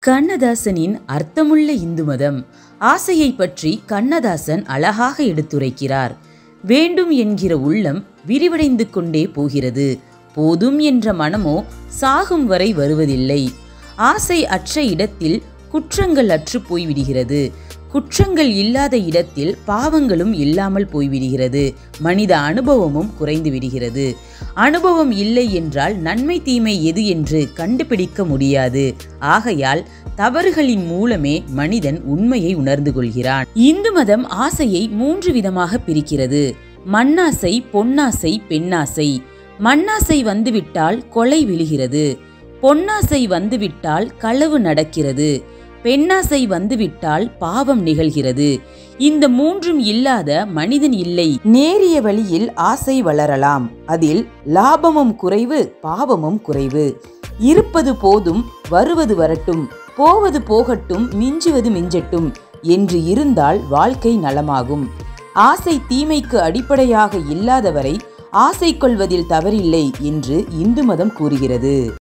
கண்ணதாசனின் அர்த்தமுள்ள இந்து மதம் ஆசையை பற்றி கண்ணதாசன் அழகாக எடுத்துரைக்கிறார் வேண்டும் என்கிற உள்ளம் விரிவடைந்து கொண்டே போகிறது போதும் என்ற மனமோ சாகும் வரை வருவதில்லை ஆசை அற்ற இடத்தில் குற்றங்கள் அற்று போய்விடுகிறது குற்றங்கள் இல்லாத இடத்தில் பாவங்களும் இல்லாமல் போய்விடுகிறது மனித அனுபவமும் குறைந்து விடுகிறது அனுபவம் இல்லை என்றால் நன்மை தீமை எது என்று கண்டுபிடிக்க முடியாது ஆகையால் தவறுகளின் மூலமே மனிதன் உண்மையை உணர்ந்து கொள்கிறான் இந்து மதம் ஆசையை மூன்று விதமாக பிரிக்கிறது மண்ணாசை பொன்னாசை பெண்ணாசை மண்ணாசை வந்துவிட்டால் கொலை விழுகிறது பொன்னாசை வந்துவிட்டால் களவு நடக்கிறது பெண்ணாசை வந்துவிட்டால் பாவம் நிகழ்கிறது இந்த மூன்றும் இல்லாத மனிதன் இல்லை நேரிய வழியில் ஆசை வளரலாம் அதில் லாபமும் குறைவு பாவமும் குறைவு இருப்பது போதும் வருவது வரட்டும் போவது போகட்டும் மிஞ்சுவது மிஞ்சட்டும் என்று இருந்தால் வாழ்க்கை நலமாகும் ஆசை தீமைக்கு அடிப்படையாக இல்லாதவரை ஆசை கொள்வதில் தவறில்லை என்று இந்து மதம் கூறுகிறது